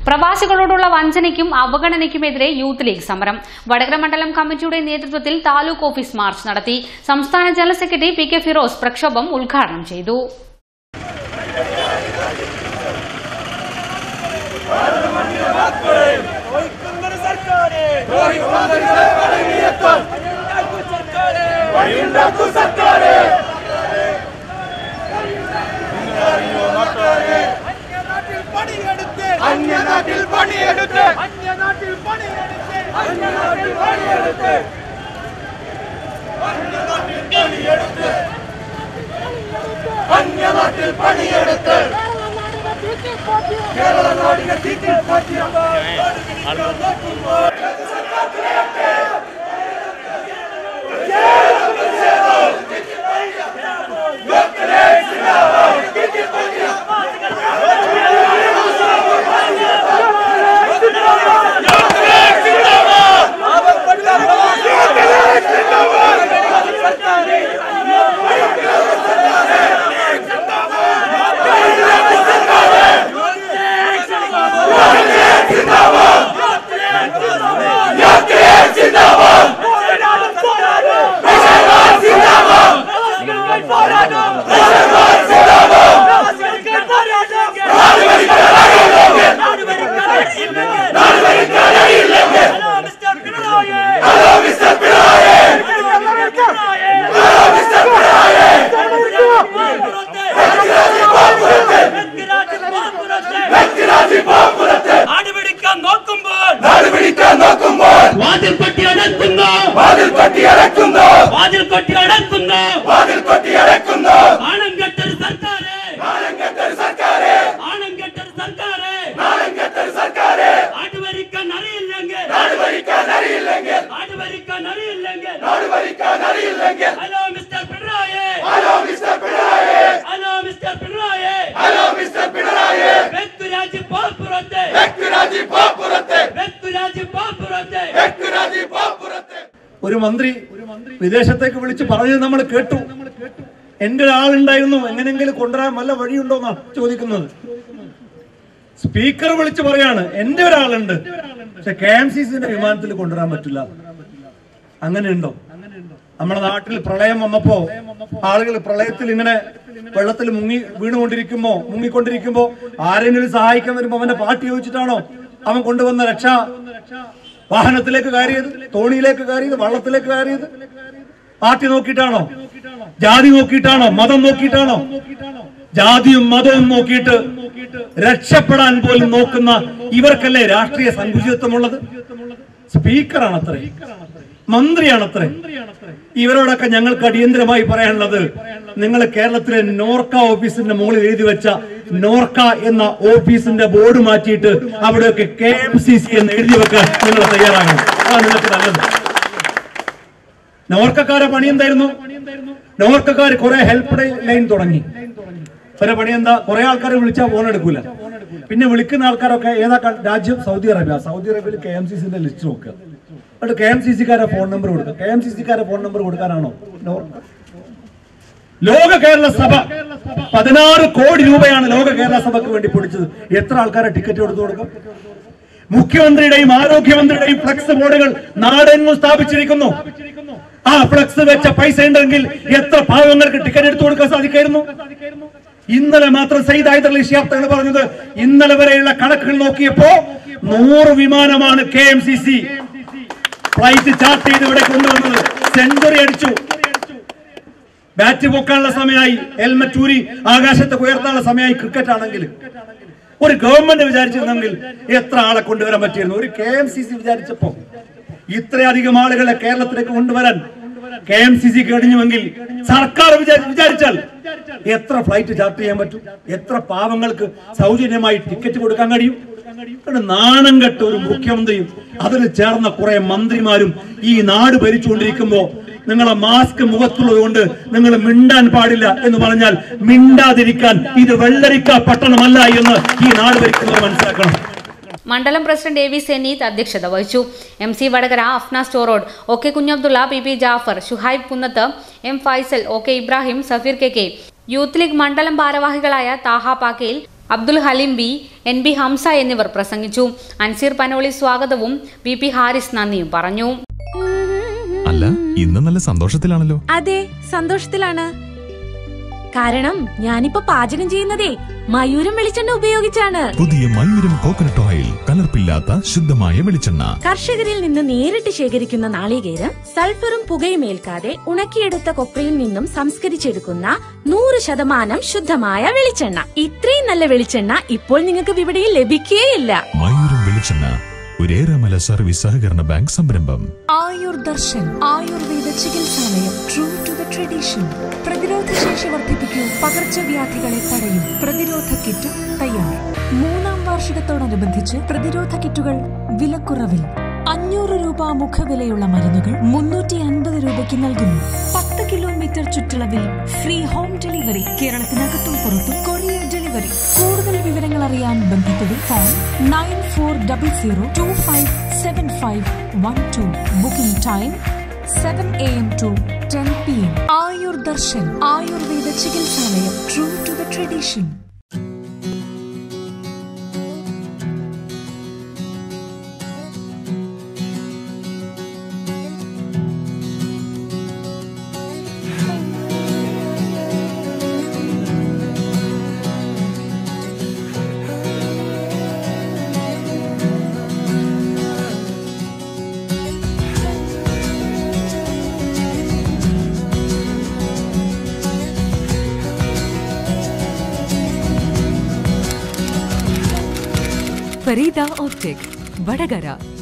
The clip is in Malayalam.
പ്രവാസികളോടുള്ള വഞ്ചനയ്ക്കും അവഗണനയ്ക്കുമെതിരെ യൂത്ത് ലീഗ് സമരം വടകര മണ്ഡലം കമ്മിറ്റിയുടെ നേതൃത്വത്തിൽ താലൂക്ക് ഓഫീസ് മാർച്ച് നടത്തി സംസ്ഥാന general secretary P K Firoz പ്രക്ഷോഭം ഉദ്ഘാടനം ചെയ്തു അന്യനാട്ടിൽ പണിയെടുത്ത് അന്യനാട്ടിൽ പണിയെടുത്ത് അന്യനാട്ടിൽ പണിയെടുത്ത് അന്യനാട്ടിൽ പണിയെടുത്ത് കേരള നാടിനെ തീറ്റിൽ പാറ്റിയ നാടുപിടിക്കാൻ നോക്കുമ്പോൾ നാടുപിടിക്കാൻ നോക്കുമ്പോൾ വാതിൽ കൊട്ടി അടക്കുന്നു വാതിൽ കൊട്ടി അടക്കുന്നു വാതിൽ കൊട്ടി അടക്കുന്നു വാതിൽ കൊട്ടി അടക്കുന്നു ആണം കെട്ടൊരു സർക്കാരെ നാളം കെട്ടൊരു സർക്കാരെ ആണം കെട്ടൊരു സർക്കാരെ നാളം കെട്ടൊരു സർക്കാരെ നാട് ഭരിക്കാൻ അറിയില്ലെങ്കിൽ നാട് ഭരിക്കാൻ അറിയില്ലെങ്കിൽ നാട് ഭരിക്കാൻ അറിയില്ലെങ്കിൽ നാട് ഭരിക്കാൻ അറിയില്ലെങ്കിൽ hello mister Pinarayi hello mister Pinarayi hello mister Pinarayi hello mister Pinarayi വ്യക്തിരാജ് പോപ്പുറത്തെ വ്യക്തിരാജി പാപ്പുറത്തെ വ്യക്തിരാജ് പോപ്പുറത്തെ വ്യക്തിരാജി പാപ്പുറത്തെ ഒരു മന്ത്രി വിദേശത്തേക്ക് വിളിച്ച് പറഞ്ഞത് നമ്മൾ കേട്ടു എന്റെ ഒരാളുണ്ടായിരുന്നു എങ്ങനെങ്കിലും കൊണ്ടുവരാൻ വല്ല വഴിയുണ്ടോ എന്നാണ് ചോദിക്കുന്നത് സ്പീക്കർ വിളിച്ച് പറയാണ് എന്റെ ഒരാളുണ്ട് പക്ഷെ കെ എം സി സിന്റെ വിമാനത്തിൽ കൊണ്ടുവരാൻ പറ്റില്ല അങ്ങനെ ഉണ്ടോ നമ്മുടെ നാട്ടിൽ പ്രളയം വന്നപ്പോ ആളുകൾ പ്രളയത്തിൽ ഇങ്ങനെ വെള്ളത്തിൽ മുങ്ങി വീണുകൊണ്ടിരിക്കുമ്പോ മുങ്ങിക്കൊണ്ടിരിക്കുമ്പോ ആരെങ്കിലും സഹായിക്കാൻ വരുമ്പോ അവന്റെ പാർട്ടി ചോദിച്ചിട്ടാണോ അവൻ കൊണ്ടുവന്ന രക്ഷാ വാഹനത്തിലേക്ക് കയറിയത് തോണിയിലേക്ക് കയറിയത് വള്ളത്തിലേക്ക് കയറിയത് പാർട്ടി നോക്കിയിട്ടാണോ ജാതി നോക്കിയിട്ടാണോ മതം നോക്കിയിട്ടാണോ ജാതിയും മതവും നോക്കിയിട്ട് രക്ഷപ്പെടാൻ പോലും നോക്കുന്ന ഇവർക്കല്ലേ രാഷ്ട്രീയ സങ്കുചിതത്വമുള്ളത് സ്പീക്കറാണത്രേ മന്ത്രിയാണത്രേ ഇവരോടൊക്കെ ഞങ്ങൾക്ക് അടിയന്തരമായി പറയാനുള്ളത് നിങ്ങൾ കേരളത്തിലെ നോർക്ക ഓഫീസിന്റെ മുകളിൽ എഴുതി വെച്ച നോർക്ക എന്ന ഓഫീസിന്റെ ബോർഡ് മാറ്റിയിട്ട് അവിടെയൊക്കെ കെ എം സി സി എന്ന് എഴുതി വെക്കാൻ നിങ്ങൾ തയ്യാറാകണം അതാണ് നിങ്ങൾക്ക് നല്ലത് നോർക്കക്കാരെ പണി എന്തായിരുന്നു നോർക്കക്കാർ കുറെ ഹെൽപ്പ് ലൈൻ തുടങ്ങി ഒരു പണി എന്താ കുറെ ആൾക്കാരെ വിളിച്ചാൽ ഫോൺ എടുക്കൂല പിന്നെ വിളിക്കുന്ന ആൾക്കാരൊക്കെ ഏതാ ക- രാജ്യം സൗദി അറേബ്യ സൗദി അറേബ്യയിൽ കെ എം സി സിന്റെ ലിസ്റ്റ് നോക്കുക എന്നിട്ട് കെ എം സി സിക്കാരെ ഫോൺ നമ്പർ കൊടുക്കുക കെ എം സി സിക്കാരെ ഫോൺ നമ്പർ കൊടുക്കാനാണോ നോർക്ക ലോക കേരള സഭ പതിനാറ് കോടി രൂപയാണ് ലോക കേരള സഭയ്ക്ക് വേണ്ടി പൊടിച്ചത് എത്ര ആൾക്കാരെ ടിക്കറ്റ് കൊടുത്തു കൊടുക്കും മുഖ്യമന്ത്രിയുടെയും ആരോഗ്യമന്ത്രിയുടെയും ഫ്ലക്സ് ബോർഡുകൾ നാടെങ്ങും സ്ഥാപിച്ചിരിക്കുന്നു ആ ഫ്ലക്സ് വെച്ച പൈസ ഉണ്ടെങ്കിൽ എത്ര പാവങ്ങൾക്ക് ടിക്കറ്റ് എടുത്തു കൊടുക്കാൻ സാധിക്കായിരുന്നു ഇന്നലെ മാത്രം സയ്യിദ് ഹൈദർ അലി ശിഹാബ് തങ്ങൾ പറഞ്ഞത് ഇന്നലെ വരെയുള്ള കണക്കുകൾ നോക്കിയപ്പോ നൂറ് വിമാനമാണ് K M C C flight chart ചെയ്ത് ഇവിടെ കൊണ്ടുവന്നത് സെഞ്ചുറി അടിച്ചു ബാറ്റ് പൊക്കാനുള്ള സമയമായി ഹെൽമറ്റ് ഊരി ആകാശത്ത് ഉയർത്താനുള്ള സമയമായി ക്രിക്കറ്റ് ആണെങ്കിൽ ഒരു ഗവൺമെന്റ് വിചാരിച്ചിരുന്നെങ്കിൽ എത്ര ആളെ കൊണ്ടുവരാൻ പറ്റിയിരുന്നു ഒരു കെ എം സി സി വിചാരിച്ചപ്പോ ഇത്രയധികം ആളുകളെ കേരളത്തിലേക്ക് കൊണ്ടുവരാൻ കെ എം സി സി കഴിഞ്ഞുവെങ്കിൽ സർക്കാർ വിചാരി- വിചാരിച്ചാൽ എത്ര ഫ്ലൈറ്റ് ചാർട്ട് ചെയ്യാൻ പറ്റും എത്ര പാവങ്ങൾക്ക് സൗജന്യമായി ടിക്കറ്റ് കൊടുക്കാൻ കഴിയും ഒരു നാണം കെട്ട ഒരു മുഖ്യമന്ത്രിയും അതിൽ ചേർന്ന കുറെ മന്ത്രിമാരും ഈ നാട് ഭരിച്ചുകൊണ്ടിരിക്കുമ്പോ നിങ്ങളെ മാസ്ക് മുഖത്തുള്ളത് കൊണ്ട് നിങ്ങൾ മിണ്ടാൻ പാടില്ല എന്ന് പറഞ്ഞാൽ മിണ്ടാതിരിക്കാൻ ഇത് വെള്ളരിക്ക പട്ടണമല്ല എന്ന് ഈ നാട് ഭരിക്കുന്നവർ മനസ്സിലാക്കണം മണ്ഡലം പ്രസിഡന്റ് എ വി സെനീത് അധ്യക്ഷത വഹിച്ചു എം സി വടകര അഫ്ന സ്റ്റോറോഡ് O K Kunhabdulla P P Jafar Shuhaib Kunnath M Faisal O K Ibrahim Safeer K K youth league മണ്ഡലം ഭാരവാഹികളായ Thaha Pakkayil Abdul Haleem B N B Hamsa എന്നിവർ പ്രസംഗിച്ചു അൻസീർ പനോളി സ്വാഗതവും വി പി ഹാരിസ് നന്ദിയും പറഞ്ഞു അല്ല ഇന്ന് നല്ല സന്തോഷത്തിലാണല്ലോ അതെ സന്തോഷത്തിലാണ് കാരണം ഞാനിപ്പോ പാചകം ചെയ്യുന്നതേ മയൂരം വെളിച്ചെണ്ണ ഉപയോഗിച്ചാണ് പുതിയ മയൂരം കോക്കനട്ട് ഓയിൽ കലർപ്പില്ലാത്ത ശുദ്ധമായ വെളിച്ചെണ്ണ കർഷകരിൽ നിന്ന് നേരിട്ട് ശേഖരിക്കുന്ന നാളികേരം സൾഫറും പുകയും ഏൽക്കാതെ ഉണക്കിയെടുത്ത കൊപ്രയിൽ നിന്നും സംസ്കരിച്ചെടുക്കുന്ന നൂറ് ശതമാനം ശുദ്ധമായ വെളിച്ചെണ്ണ ഇത്രയും നല്ല വെളിച്ചെണ്ണ ഇപ്പോൾ നിങ്ങൾക്ക് വിപണിയിൽ ലഭിക്കുകയില്ല മയൂരം വെളിച്ചെണ്ണ ഒരേറെമല സർവീസ് സഹകരണ ബാങ്ക് സംരംഭം ആയുർ ദർശൻ ആയുർവേദ ചികിത്സാലയം ട്രൂ ടു ദ ട്രഡീഷൻ പ്രതിരോധ ശേഷി വർദ്ധിപ്പിക്കൂ പകർച്ചവ്യാധികളെ തടയും പ്രതിരോധ കിറ്റ് തയ്യാർ മൂന്നാം വാർഷികത്തോടനുബന്ധിച്ച് പ്രതിരോധ കിറ്റുകൾ വിലക്കുറവിൽ അഞ്ഞൂറ് രൂപ മുഖവിലയുള്ള മരുന്നുകൾ മുന്നൂറ്റി അൻപത് രൂപയ്ക്ക് നൽകുന്നു പത്ത് കിലോമീറ്റർ ചുറ്റളവിൽ ഫ്രീ ഹോം ഡെലിവറി കേരളത്തിനകത്തും പുറത്തും കൊറിയർ ഡെലിവറി കൂടുതൽ വിവരങ്ങൾ അറിയാൻ ബന്ധപ്പെടും phone nine four double zero two five seven five one two booking time seven A M two ten P M Ayur Darshan Ayurveda ചികിത്സാലയം true to the tradition Farida optic Vadakara